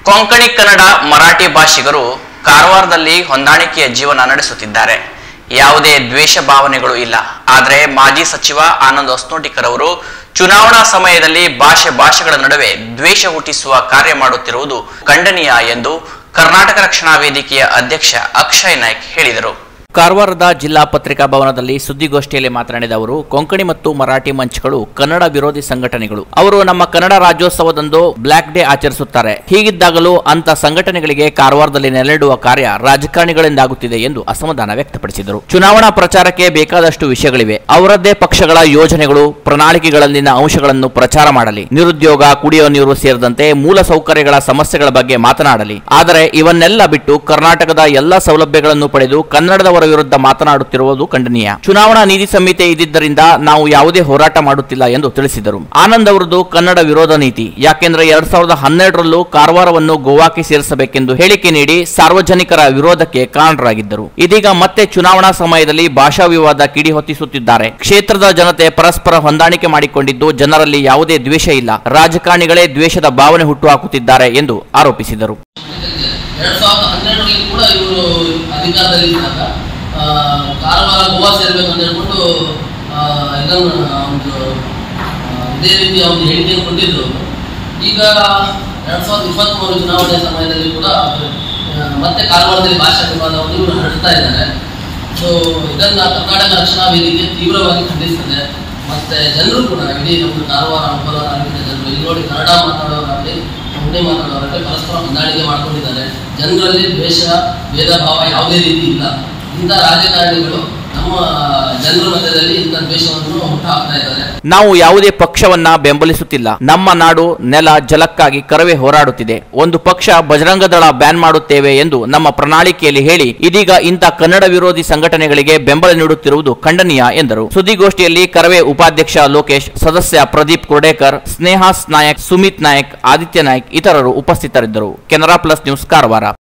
ಕೊಂಕಣಿ ಕನ್ನಡ ಮರಾಠಿ ಭಾಷಿಗರು ಕಾರವಾರದಲ್ಲಿ ಹೊಂದಾಣಿಕೆಯ ಜೀವನ ನಡೆಸುತ್ತಿದ್ದಾರೆ ಯಾವುದೇ ದ್ವೇಷ ಭಾವನೆಗಳು ಇಲ್ಲ ಆದರೆ ಮಾಜಿ ಸಚಿವ ಆನಂದ್ ಹೊಸ್ನೋಟಿಕರ್ ಅವರು ಚುನಾವಣಾ ಸಮಯದಲ್ಲಿ ಭಾಷೆ ಭಾಷೆಗಳ ನಡುವೆ ದ್ವೇಷ ಹುಟ್ಟಿಸುವ ಕಾರ್ಯ ಮಾಡುತ್ತಿರುವುದು ಖಂಡನೀಯ ಎಂದು ಕರ್ನಾಟಕ ರಕ್ಷಣಾ ವೇದಿಕೆಯ ಅಧ್ಯಕ್ಷ ಅಕ್ಷಯ್ ನಾಯ್ಕ್ ಹೇಳಿದರು ಕಾರವಾರದ ಜಿಲ್ಲಾ ಪತ್ರಿಕಾ ಭವನದಲ್ಲಿ ಸುದ್ದಿಗೋಷ್ಠಿಯಲ್ಲಿ ಮಾತನಾಡಿದ ಅವರು ಕೊಂಕಣಿ ಮತ್ತು ಮರಾಠಿ ಮಂಚ್ಗಳು ಕನ್ನಡ ವಿರೋಧಿ ಸಂಘಟನೆಗಳು ಅವರು ನಮ್ಮ ಕನ್ನಡ ರಾಜ್ಯೋತ್ಸವದಂದು ಬ್ಲಾಕ್ ಡೇ ಆಚರಿಸುತ್ತಾರೆ ಹೀಗಿದ್ದಾಗಲೂ ಅಂತ ಸಂಘಟನೆಗಳಿಗೆ ಕಾರವಾರದಲ್ಲಿ ನೆಲೆಯಿಡುವ ಕಾರ್ಯ ರಾಜಕಾರಣಿಗಳಿಂದಾಗುತ್ತಿದೆ ಎಂದು ಅಸಮಾಧಾನ ವ್ಯಕ್ತಪಡಿಸಿದರು ಚುನಾವಣಾ ಪ್ರಚಾರಕ್ಕೆ ಬೇಕಾದಷ್ಟು ವಿಷಯಗಳಿವೆ ಅವರದ್ದೇ ಪಕ್ಷಗಳ ಯೋಜನೆಗಳು ಪ್ರಣಾಳಿಕೆಗಳಲ್ಲಿನ ಅಂಶಗಳನ್ನು ಪ್ರಚಾರ ಮಾಡಲಿ ನಿರುದ್ಯೋಗ ಕುಡಿಯುವ ನೀರು ಸೇರಿದಂತೆ ಮೂಲ ಸೌಕರ್ಯಗಳ ಸಮಸ್ಯೆಗಳ ಬಗ್ಗೆ ಮಾತನಾಡಲಿ ಆದರೆ ಇವನ್ನೆಲ್ಲ ಬಿಟ್ಟು ಕರ್ನಾಟಕದ ಎಲ್ಲ ಸೌಲಭ್ಯಗಳನ್ನು ಪಡೆದು ಕನ್ನಡದವರ ವಿರುದ್ಧ ಮಾತನಾಡುತ್ತಿರುವುದು ಖಂಡನೀಯ ಚುನಾವಣಾ ನೀತಿ ಸಂಹಿತೆ ಇದ್ದಿದ್ದರಿಂದ ನಾವು ಯಾವುದೇ ಹೋರಾಟ ಮಾಡುತ್ತಿಲ್ಲ ಎಂದು ತಿಳಿಸಿದರು ಆನಂದ್ ಅವರದು ಕನ್ನಡ ವಿರೋಧ ನೀತಿ ಯಾಕೆಂದ್ರೆ ಎರಡ್ ಸಾವಿರದ ಹನ್ನೆರಡರಲ್ಲೂ ಕಾರವಾರವನ್ನು ಗೋವಾಕ್ಕೆ ಸೇರಿಸಬೇಕೆಂದು ಹೇಳಿಕೆ ನೀಡಿ ಸಾರ್ವಜನಿಕರ ವಿರೋಧಕ್ಕೆ ಕಾರಣರಾಗಿದ್ದರು ಇದೀಗ ಮತ್ತೆ ಚುನಾವಣಾ ಸಮಯದಲ್ಲಿ ಭಾಷಾ ವಿವಾದ ಕಿಡಿ ಹೊತ್ತಿಸುತ್ತಿದ್ದಾರೆ ಕ್ಷೇತ್ರದ ಜನತೆ ಪರಸ್ಪರ ಹೊಂದಾಣಿಕೆ ಮಾಡಿಕೊಂಡಿದ್ದು ಜನರಲ್ಲಿ ಯಾವುದೇ ದ್ವೇಷ ಇಲ್ಲ ರಾಜಕಾರಣಿಗಳೇ ದ್ವೇಷದ ಭಾವನೆ ಹುಟ್ಟುಹಾಕುತ್ತಿದ್ದಾರೆ ಎಂದು ಆರೋಪಿಸಿದರು ಎರಡ್ ಸಾವಿರದ ಹನ್ನೆರಡರಲ್ಲಿ ಕೂಡ ಇವರು ಅಧಿಕಾರದಲ್ಲಿ ಇದ್ದಾಗ ಆ, ಕಾರವಾರ ಗೋವಾ ಸೇರ್ಬೇಕು ಅಂತ ಹೇಳ್ಬಿಟ್ಟು ಆ, ಇದನ್ನ ಒಂದು ಆ, ಇದೇ ರೀತಿ ಒಂದು ಹೇಳಿಕೆಯನ್ನು ಕೊಟ್ಟಿದ್ರು ಈಗ ಎರಡ್ ಸಾವಿರದ ಇಪ್ಪತ್ತ್ಮೂರು ಚುನಾವಣೆ ಸಮಯದಲ್ಲಿ ಕೂಡ ಆ, ಮತ್ತೆ ಕಾರವಾರದಲ್ಲಿ ಭಾಷಾ ವಿವಾದವನ್ನು ಇವರು ಹರಡ್ತಾ ಇದ್ದಾರೆ ಸೊ ಇದನ್ನ ಕರ್ನಾಟಕ ರಕ್ಷಣಾ ವೇದಿಕೆ ತೀವ್ರವಾಗಿ ಖಂಡಿಸ್ತದೆ ಮತ್ತೆ ಜನರು ಕೂಡ ಇಡೀ ನಮ್ಮ ಕಾರವಾರ ಅಂಕೋಲ ತಾಲೂಕಿನ ಜನರು ಇಲ್ಲಿ ನೋಡಿ ಕನ್ನಡ ಮಾತಾಡೋರಾಗಲಿ ಒಂದೇ ಮಾತಾಡೋರಾಗಲಿ ಪರಸ್ಪರ ಹೊಂದಾಣಿಕೆ ಮಾಡ್ಕೊಂಡಿದ್ದಾರೆ ಜನರಲ್ಲಿ ದ್ವೇಷ ಭೇದ ಭಾವ ಯಾವುದೇ ರೀತಿ ಇಲ್ಲ ಇಂಥ ರಾಜಕಾರಣಿಗಳು ನಮ್ಮ ಜನರ ಮಧ್ಯದಲ್ಲಿ ಇಂಥ ದ್ವೇಷವನ್ನು ಹುಟ್ಟುಹಾಕ್ತಾ ಇದ್ದಾರೆ ನಾವು ಯಾವುದೇ ಪಕ್ಷವನ್ನ ಬೆಂಬಲಿಸುತ್ತಿಲ್ಲ ನಮ್ಮ ನಾಡು ನೆಲ ಜಲಕ್ಕಾಗಿ ಕರವೇ ಹೋರಾಡುತ್ತಿದೆ ಒಂದು ಪಕ್ಷ ಬಜರಂಗ ದಳ ಬ್ಯಾನ್ ಮಾಡುತ್ತೇವೆ ಎಂದು ನಮ್ಮ ಪ್ರಣಾಳಿಕೆಯಲ್ಲಿ ಹೇಳಿ ಇದೀಗ ಇಂಥ ಕನ್ನಡ ವಿರೋಧಿ ಸಂಘಟನೆಗಳಿಗೆ ಬೆಂಬಲ ನೀಡುತ್ತಿರುವುದು ಖಂಡನೀಯ ಎಂದರು ಸುದ್ದಿಗೋಷ್ಠಿಯಲ್ಲಿ ಕರವೇ ಉಪಾಧ್ಯಕ್ಷ ಲೋಕೇಶ್ ಸದಸ್ಯ ಪ್ರದೀಪ್ ಕುರ್ಡೇಕರ್ ಸ್ನೇಹಾಸ್ ನಾಯಕ್ ಸುಮಿತ್ ನಾಯಕ್ ಆದಿತ್ಯ ನಾಯಕ್ ಇತರರು ಉಪಸ್ಥಿತರಿದ್ದರು ಕೆನರಾ ಪ್ಲಸ್ ನ್ಯೂಸ್ ಕಾರವಾರ